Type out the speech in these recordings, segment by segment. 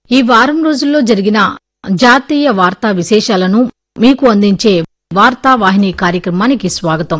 ఈ వారం రోజుల్లో జరిగిన జాతీయ వార్తా విశేషాలను మీకు అందించే వార్తా వాహిని కార్యక్రమానికి స్వాగతం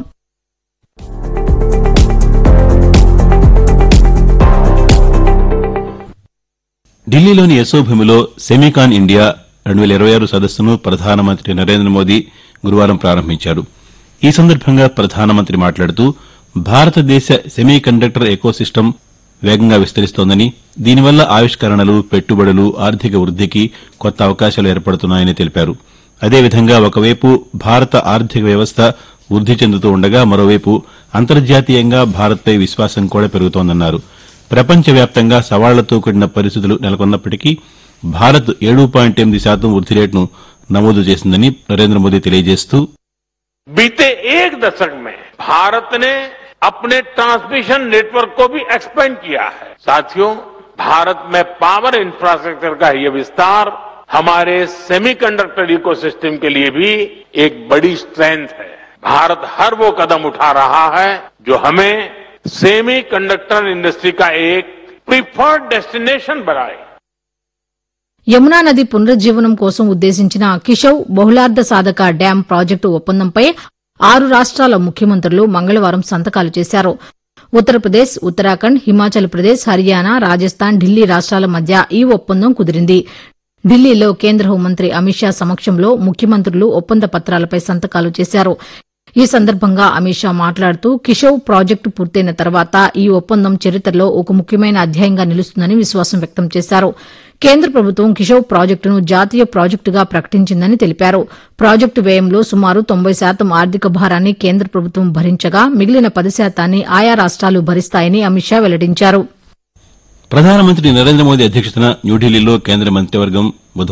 ఢిల్లీలోని యశోభూమిలో సెమీకాన్ ఇండియా రెండు వేల ఇరవై ఆరు సదస్సును ప్రధానమంత్రి నరేంద్ర మోదీ గురువారం ప్రారంభించారు ఈ సందర్భంగా ప్రధానమంత్రి మాట్లాడుతూ భారతదేశ సెమీ కండక్టర్ ఎకోసిస్టమ్ వేగంగా విస్తరిస్తోందని దీనివల్ల ఆవిష్కరణలు పెట్టుబడులు ఆర్థిక వృద్దికి కొత్త అవకాశాలు ఏర్పడుతున్నాయని తెలిపారు అదేవిధంగా ఒకవైపు భారత ఆర్థిక వ్యవస్థ వృద్ది చెందుతూ ఉండగా మరోవైపు అంతర్జాతీయంగా భారత్పై విశ్వాసం కూడా పెరుగుతోందన్నారు ప్రపంచవ్యాప్తంగా సవాళ్లతో కూడిన పరిస్థితులు నెలకొన్నప్పటికీ భారత్ ఏడు పాయింట్ ఎనిమిది శాతం వృద్ది రేటును నమోదు చేసిందని నరేంద్ర మోదీ తెలియజేస్తూ बीते एक दशक में भारत ने अपने ट्रांसमिशन नेटवर्क को भी एक्सपेंड किया है साथियों भारत में पावर इंफ्रास्ट्रक्चर का ये विस्तार हमारे सेमीकंडक्टर इकोसिस्टम के लिए भी एक बड़ी स्ट्रेंथ है भारत हर वो कदम उठा रहा है जो हमें सेमी कंडक्टर इंडस्ट्री का एक प्रिफर्ड डेस्टिनेशन बनाए యమునా నది పునరుజ్జీవనం కోసం ఉద్దేశించిన కిషౌ బహుళార్ధ సాధక డ్యాం ప్రాజెక్టు ఒప్పందంపై ఆరు రాష్ట్రాల ముఖ్యమంత్రులు మంగళవారం సంతకాలు చేశారు ఉత్తరప్రదేశ్ ఉత్తరాఖండ్ హిమాచల్ ప్రదేశ్ హర్యానా రాజస్థాన్ ఢిల్లీ రాష్ట్రాల మధ్య ఈ ఒప్పందం కుదిరింది ఢిల్లీలో కేంద్ర హోంమంత్రి అమిత్ షా సమక్షంలో ముఖ్యమంత్రులు ఒప్పంద పత్రాలపై సంతకాలు చేశారు ఈ సందర్భంగా అమిత్ షా మాట్లాడుతూ కిషౌ ప్రాజెక్టు పూర్తయిన తర్వాత ఈ ఒప్పందం చరిత్రలో ఒక ముఖ్యమైన అధ్యాయంగా నిలుస్తుందని విశ్వాసం వ్యక్తం చేశారు కేంద్ర ప్రభుత్వం కిషౌ ప్రాజెక్టును జాతీయ ప్రాజెక్టుగా ప్రకటించిందని తెలిపారు ప్రాజెక్టు వ్యయంలో సుమారు తొంభై శాతం ఆర్థిక భారాన్ని కేంద్ర ప్రభుత్వం భరించగా మిగిలిన పది శాతాన్ని ఆయా రాష్ట్రాలు భరిస్తాయని అమిత్ షా వెల్లడించారు ప్రధానమంత్రి నరేంద్ర మోదీ అధ్యక్షతన న్యూఢిల్లీలో కేంద్ర మంత్రివర్గం బుధవారం